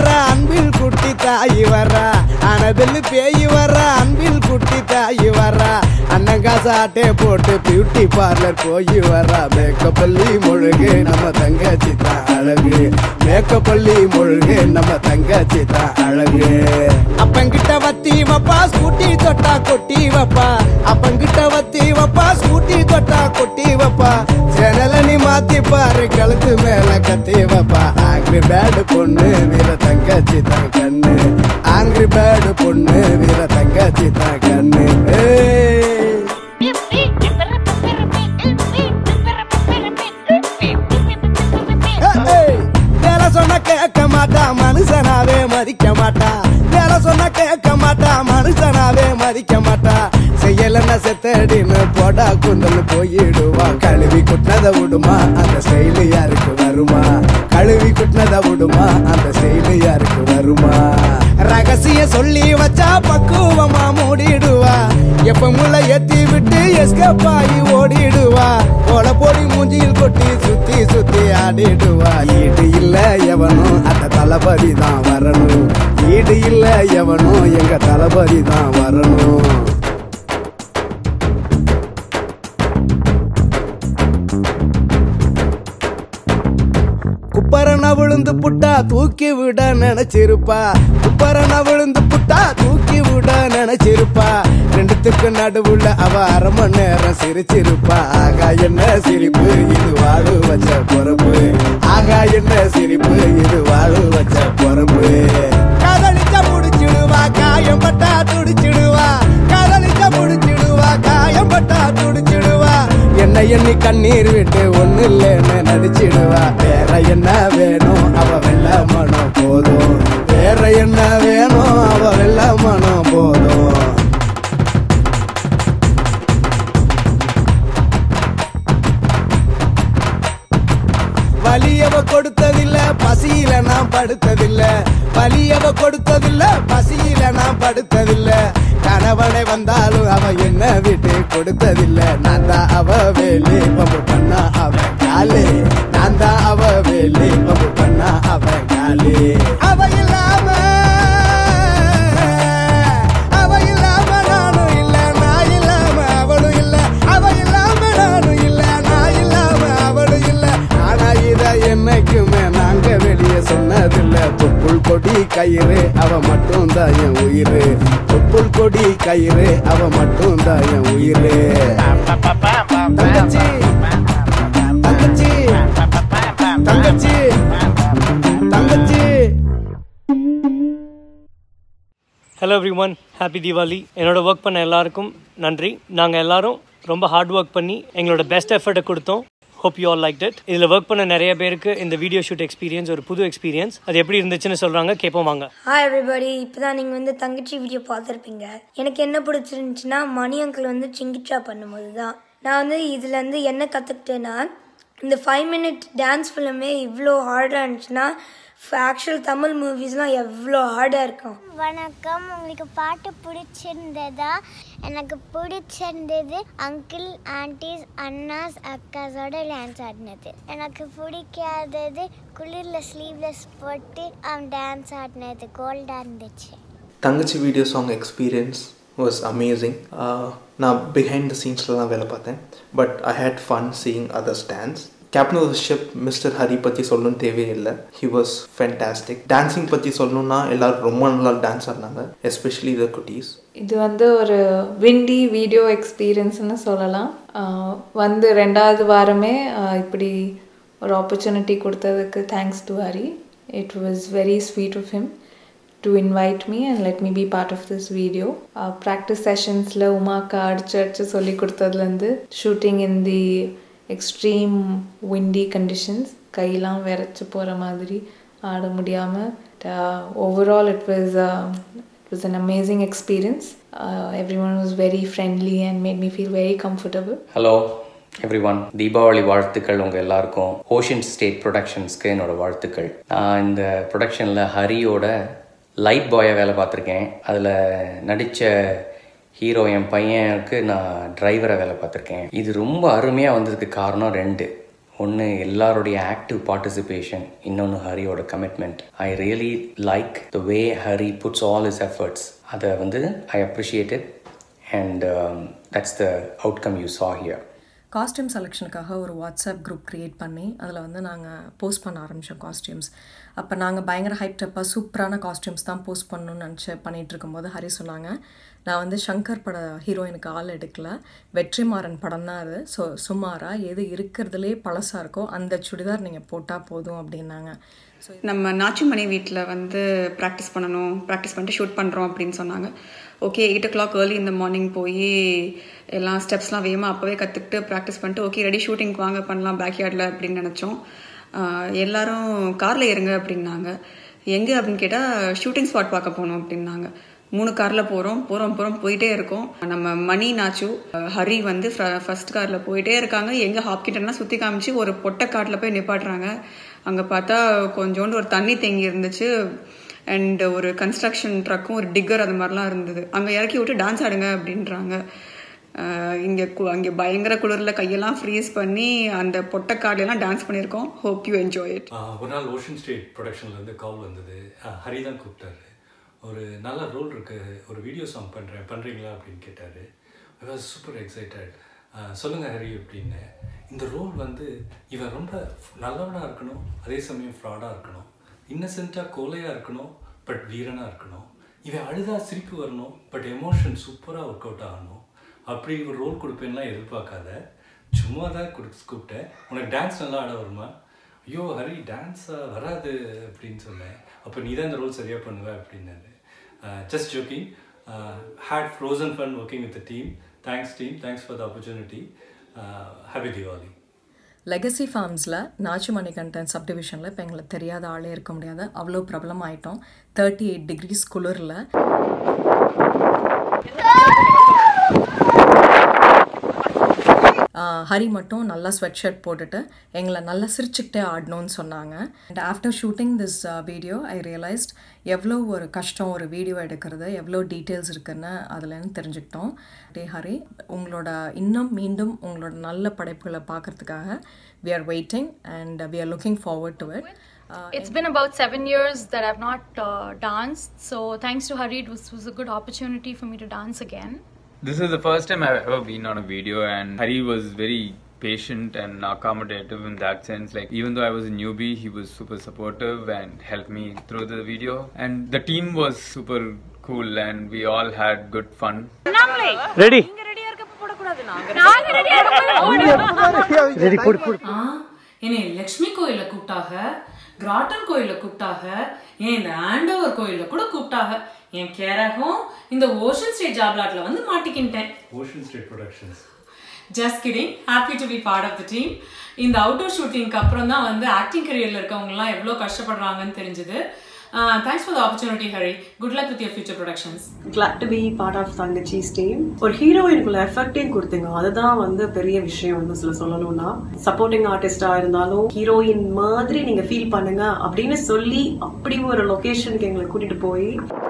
வர அன்பில் குட்டி தாயி வர அனபில் பேய் வர அன்பில் குட்டி தாயி வர அண்ணன் காசாட்டே போட்டு பியூட்டி பார்லர் போய் வர மேக்கப் பள்ளி முழுகு நம்ம தங்கச்சி தான் அழகு மேக்கப் பள்ளி முழுகு நம்ம தங்கச்சி தான் அழகு அப்பங்கிட்ட வத்தி வப்பா ஸ்கூட்டி தொட்டா கொட்டி வப்பா அப்பங்கிட்ட வத்தி வப்பா ஸ்கூட்டி தொட்டா கொட்டி வப்பா சேனல நீ மாத்தி பாரு கழுத்து மேல கத்தி வப்பா ஆங்கிரி பேடு பொண்ணு வீர தங்கச்சி தான் கண்ணு ஆங்கிரி பேடு பொண்ணு வீர தங்கச்சி தான் கண்ணு ஏய் ஏய், வேலை சொன்ன கேட்க மாட்டா மனுஷனாவே மதிக்க மாட்டா வேலை சொன்ன கேட்க மாட்டா மனுஷனாவே மதிக்க மாட்டா செய்யலன்னா செத்தடின்னு போடா குந்தல் போயிடுவா கழுவி குட்டினத விடுமா அந்த ஸ்டைலு யாருக்கு வருமா கழுவி குட்டினத விடுமா அந்த ஸ்டைலு யாருக்கு வருமா ரகசிய சொல்லி வச்சா பக்குவமா மூடிடுவா எப்ப முள்ள ஏத்தி விட்டு எஸ்கேப் ஆகி ஓடிடுவா போல போடி மூஞ்சியில் கொட்டி சுத்தி சுத்தி ஆடிடுவா ஈடு இல்ல எவனும் அந்த தளபதி தான் வரணும் ஈடு இல்ல எவனும் எங்க தளபதி தான் வரணும் குப்பரன விழுந்து புட்டா தூக்கி விட நினைச்சிருப்பா குப்பரன விழுந்து புட்டா தூக்கி விட நினைச்சிருப்பா ரெண்டுத்துக்கு நடுவுல அவ அரை மணி நேரம் சிரிச்சிருப்பா ஆகா என்ன சிரிப்பு இது வாழு வச்ச பொறுப்பு ஆகா என்ன சிரிப்பு இது வாழு வச்ச பொறுப்பு காதலிச்ச முடிச்சிடுவா காயம் பட்டா துடிச்சிடுவா காதலிச்ச முடிச்சிடுவா காயம் பட்டா துடிச்சிடுவா என்ன எண்ணி கண்ணீர் விட்டு ஒண்ணு இல்லைன்னு நடிச்சிடுவா வேற என்ன வேணும் அவ வெள்ள மனம் போதும் வேற என்ன வேணும் அவ வெள்ள மனம் போதும் வலியவ கொடுத்ததில்ல பசியில நான் படுத்ததில்ல வலியவ கொடுத்ததில்ல பசியில நான் படுத்ததில்ல கணவனை வந்தாலும் அவ என்ன விட்டு கொடுத்ததில்ல நான் தான் அவ வேலி பம்பு பண்ணா அவன் காலே நான் தான் அவ வேலி பம்பு பண்ணா அவன் காலே அவ இல்லாம அவ இல்லாம நானும் இல்ல நான் இல்லாம அவளும் இல்ல அவ இல்லாம நானும் இல்ல நான் இல்லாம அவளும் இல்ல ஆனா இத என்னைக்குமே நாங்க வெளியே சொன்னதில்ல தொப்புள் கொடி கயிறு அவ மட்டும் தான் என் உயிரு தொப்புள் கொடி கயிறு அவ மட்டும் தான் என் உயிரு தங்கச்சி தங்கச்சி தங்கச்சி தங்கச்சி hello everyone happy Deepavali என்னோட ஒர்க் பண்ண எல்லாருக்கும் நன்றி நாங்கள் எல்லாரும் ரொம்ப ஹார்ட் ஒர்க் பண்ணி எங்களோட பெஸ்ட் எஃபர்ட்டை கொடுத்தோம் hope you all like it இதில் ஒர்க் பண்ண நிறைய பேருக்கு இந்த வீடியோ ஷூட் எக்ஸ்பீரியன்ஸ் ஒரு புது எக்ஸ்பீரியன்ஸ் அது எப்படி இருந்துச்சுன்னு சொல்கிறாங்க கேட்போம் வாங்க ஹாய் எவ்ரிபடி இப்போ தான் நீங்கள் வந்து தங்கச்சி வீடியோ பார்த்துருப்பீங்க எனக்கு என்ன பிடிச்சிருந்துச்சுன்னா மணி அங்கிள் வந்து சிங்கிச்சா பண்ணும்போது தான் நான் வந்து இதில் வந்து என்ன கற்றுக்கிட்டேன்னா இந்த ஃபைவ் மினிட் டான்ஸ் ஃபிலிமே இவ்வளோ ஹார்டாக இருந்துச்சுன்னா ஆக்சுவல் தமிழ் மூவிஸ்லாம் எவ்வளோ ஹார்டாக இருக்கும் வணக்கம் உங்களுக்கு பாட்டு பிடிச்சிருந்ததா எனக்கு பிடிச்சிருந்தது அங்கிள் ஆன்டிஸ் அண்ணாஸ் அக்காஸோட டான்ஸ் ஆடினது எனக்கு பிடிக்காதது குளிரில் ஸ்லீவ்லெஸ் போட்டு அவன் டான்ஸ் ஆடினது கோல்டாக இருந்துச்சு தங்கச்சி video song experience was amazing நான் பிஹைண்ட் த சீன்ஸில் தான் வேலை பார்த்தேன் but I had fun seeing other stands captain of ship mister Hari பற்றி சொல்லணும்னு தேவையில்லை ஹி வாஸ் ஃபென்டாஸ்டிக் டான்ஸிங் பற்றி சொல்லணும்னா எல்லாரும் ரொம்ப நல்லா டான்ஸ் ஆடினாங்க எஸ்பெஷலி த குட்டீஸ் இது வந்து ஒரு விண்டி வீடியோ எக்ஸ்பீரியன்ஸ்னு சொல்லலாம் ஆஹ் வந்து ரெண்டாவது வாரமே ஆஹ் இப்படி ஒரு ஆப்பர்ச்சுனிட்டி கொடுத்ததுக்கு thanks to Hari it was very sweet of him to invite me and let me be part of this video practice செஷன்ஸில் உமாக்கா அடிச்சு அடிச்சு சொல்லி கொடுத்ததுலேருந்து shooting in the extreme windy conditions கையெல்லாம் விரைச்சி போகிற மாதிரி ஆட முடியாமல் overall it was It was an amazing experience. Uh, everyone was very friendly and made me feel very comfortable. Hello everyone Deepavali வாழ்த்துக்கள் உங்கள் எல்லாருக்கும் ஓஷன் ஸ்டேட் ப்ரொடக்ஷன்ஸ்க்கு என்னோட வாழ்த்துக்கள் நான் இந்த ப்ரொடக்ஷனில் ஹரியோட லைட் பாயாக வேலை பார்த்துருக்கேன் அதில் நடித்த ஹீரோ என் பையனுக்கு நான் டிரைவரை வேலை பார்த்துருக்கேன் இது ரொம்ப அருமையாக வந்ததுக்கு காரணம் ரெண்டு ஒன்று எல்லாருடைய ஆக்டிவ் பார்ட்டிசிபேஷன் இன்னொன்று ஹரியோட commitment I really like the way Hari puts all his efforts அதை வந்து I appreciated and that's the outcome you saw here costume செலெக்ஷனுக்காக ஒரு வாட்ஸ்அப் குரூப் க்ரியேட் பண்ணி அதில் வந்து நாங்கள் போஸ்ட் பண்ண ஆரம்பித்தோம் காஸ்டியூம்ஸ் அப்போ நாங்கள் பயங்கர ஹைப் டப்பாக சூப்பரான காஸ்டியூம்ஸ் தான் போஸ்ட் பண்ணணும்னு நினச்சி பண்ணிகிட்டு இருக்கும்போது ஹரி சொன்னாங்க நான் வந்து சங்கர் பட ஹீரோயினுக்கு ஆள் எடுக்கல வெற்றிமாறன் படம் தான் அது ஸோ சுமாராக எது இருக்கிறதுலே பழசாக இருக்கோ அந்த சுடிதார் நீங்கள் போட்டால் போதும் அப்படின்னாங்க நம்ம நாச்சிமணி வீட்டில் வந்து ப்ராக்டிஸ் பண்ணணும் ப்ராக்டிஸ் பண்ணிட்டு ஷூட் பண்ணுறோம் அப்படின்னு சொன்னாங்க okay eight o'clock early இந்த மார்னிங் போய் எல்லா ஸ்டெப்ஸ்லாம் வேகமாக அப்போவே கற்றுக்கிட்டு ப்ராக்டிஸ் பண்ணிட்டு ஓகே ரெடி ஷூட்டிங்க்கு வாங்க பண்ணலாம் பேக் யார்டில் அப்படின்னு நினச்சோம் எல்லாரும் காரில் ஏறுங்க அப்படின்னாங்க எங்கே அப்படின்னு கேட்டால் ஷூட்டிங் ஸ்பாட் பார்க்க போகணும் அப்படின்னாங்க மூணு காரில் போகிறோம் போகிறோம் போகிறோம் போயிட்டே இருக்கோம் நம்ம மணி நாச்சு ஹரி வந்து ஃபர்ஸ்ட் காரில் போயிட்டே இருக்காங்க எங்கே ஹாப்கிட்டனா சுற்றி காமிச்சு ஒரு பொட்டை காட்டில் போய் நிப்பாட்டுறாங்க அங்கே பார்த்தா கொஞ்சோண்டு ஒரு தண்ணி தேங்கி இருந்துச்சு அண்ட் ஒரு கன்ஸ்ட்ரக்ஷன் ட்ரக்கும் ஒரு டிக்கர் அது மாதிரிலாம் இருந்தது அங்கே இறக்கி விட்டு டான்ஸ் ஆடுங்க அப்படின்றாங்க இங்கே அங்கே பயங்கர குளிரில் கையெல்லாம் ஃப்ரீஸ் பண்ணி அந்த பொட்டக்காடுலாம் டான்ஸ் பண்ணியிருக்கோம் ஹோப் யூ என்ஜாய் இட் ஒரு நாள் ஓஷன் ஸ்டேட் ப்ரொடக்ஷன்லேருந்து கால் வந்தது ஹரி தான் கூப்பிட்டாரு ஒரு நல்ல ரோல் இருக்கு ஒரு வீடியோ சாங் பண்ணுறேன் பண்ணுறீங்களா அப்படின்னு கேட்டார் ஐ வாஸ் சூப்பர் எக்ஸைட்டட் சொல்லுங்கள் ஹரி அப்படின்னு இந்த ரோல் வந்து இவன் ரொம்ப நல்லவனாக இருக்கணும் அதே சமயம் ஃப்ராடாக இருக்கணும் இன்னசென்ட்டாக கோலையாக இருக்கணும் பட் வீரனாக இருக்கணும் இவன் அழுதா சிரிப்பு வரணும் பட் எமோஷன் சூப்பராக ஒர்க் அவுட் ஆகணும் அப்படி ஒரு ரோல் கொடுப்பேன்லாம் எதிர்பார்க்காத சும்மா தான் கொடுத்து கூப்பிட்டேன் உனக்கு டான்ஸ் நல்லா ஆட வருமா ஐயோ ஹரி டான்ஸாக வராது அப்படின்னு சொன்னேன் அப்போ நீ தான் இந்த ரோல் சரியாக பண்ணுவ அப்படின்னாரு just joking had frozen fun working with team thanks team thanks for the opportunity happy Deepavali legacy ஃபார்ம்ஸில் நாச்சிமணி கண்டன் சப்டிவிஷனில் இப்போ எங்களுக்கு தெரியாத ஆளே இருக்க முடியாது அவ்வளோ பிரபலம் ஆயிட்டோம் தேர்ட்டி எயிட் டிகிரிஸ் குளிரில் ஹரி மட்டும் நல்லா ஸ்வெட் ஷர்ட் போட்டுட்டு எங்களை நல்லா சிரிச்சுக்கிட்டே ஆடணும்னு சொன்னாங்க and after shooting this video I realised எவ்வளோ ஒரு கஷ்டம் ஒரு வீடியோ எடுக்கிறது எவ்வளோ டீட்டெயில்ஸ் இருக்குன்னு அதுலேருந்து தெரிஞ்சுக்கிட்டோம் டே ஹரி உங்களோட இன்னும் மீண்டும் உங்களோட நல்ல படைப்புகளை பார்க்கறதுக்காக we are waiting and we are looking forward to it it's been about seven years that I've not uh, danced. So thanks to Hari, it was, was a good opportunity for me to dance again. This is the first time I've ever been on a video, and Hari was very patient and accommodative in that sense. Like, even though I was a newbie, he was super supportive and helped me through the video. And the team was super cool, and we all had good fun. Ready என்னை லக்ஷ்மி கோயில கூப்பிட்டாக gratin கோயில கூப்பிட்டாக ஏன் இந்த ஆண்டவர் கோயில கூட கூப்பிட்டாக என் கேரகம் இந்த ocean state ஜாப்லாட்ல வந்து மாட்டிக்கிட்டேன் ocean state productions just kidding happy to be part of the team இந்த அவுட்டோர் ஷூட்டிங்க்கு அப்புறம் தான் வந்து ஆக்டிங் கரியரில் இருக்கவங்கலாம் எவ்வளோ கஷ்டப்படுறாங்கன்னு தெரிஞ்சுது thanks for the opportunity Hari good luck with your future productions glad to be part of தங்கச்சிஸ் டீம் ஒரு ஹீரோயினுக்குள்ள எஃபெக்டையும் கொடுத்தீங்க அதுதான் வந்து பெரிய விஷயம் வந்து சில சொல்லணும்னா சப்போர்ட்டிங் ஆர்டிஸ்டா இருந்தாலும் ஹீரோயின் மாதிரி நீங்க ஃபீல் பண்ணுங்க அப்படின்னு சொல்லி அப்படி ஒரு லொகேஷனுக்கு எங்களை கூட்டிட்டு போய்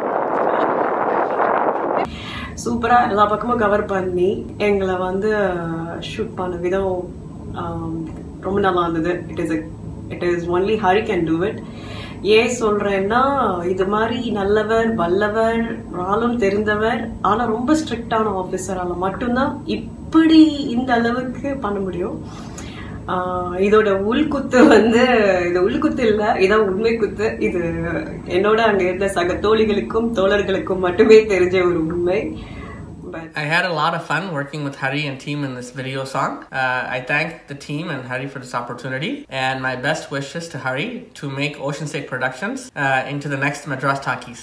சூப்பரா எல்லா பக்கமும் கவர் பண்ணி எங்களை வந்து ஷூட் பண்ண விதம் ஆம், ரொம்ப நல்லா இருந்தது it is it is only Hari can do it ஏன் சொல்றேன்னா இது மாதிரி நல்லவர் வல்லவர் ஆளும் தெரிந்தவர் ஆனா ரொம்ப ஸ்ட்ரிக்டான ஆபீசரால மட்டும்தான் இப்படி இந்த அளவுக்கு பண்ண முடியும் ஆஹ் இதோட உள்குத்து வந்து இது உள்குத்து இல்ல இதான் உண்மை குத்து இது என்னோட அங்க இருந்த சக தோழிகளுக்கும் தோழர்களுக்கும் மட்டுமே தெரிஞ்ச ஒரு உண்மை I had a lot of fun working with Hari and team in this video song. Uh, I thank the team and Hari for this opportunity, and my best wishes to Hari to make Ocean State Productions uh, into the next Madras Talkies.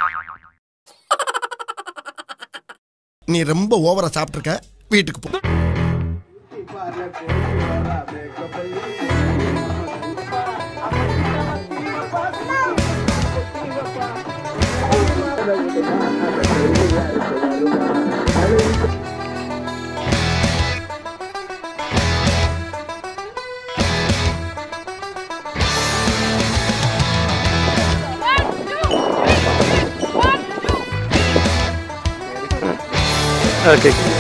நீ ரொம்ப ஓவரா சாப்பிட்டுருக்க வீட்டுக்கு போ okay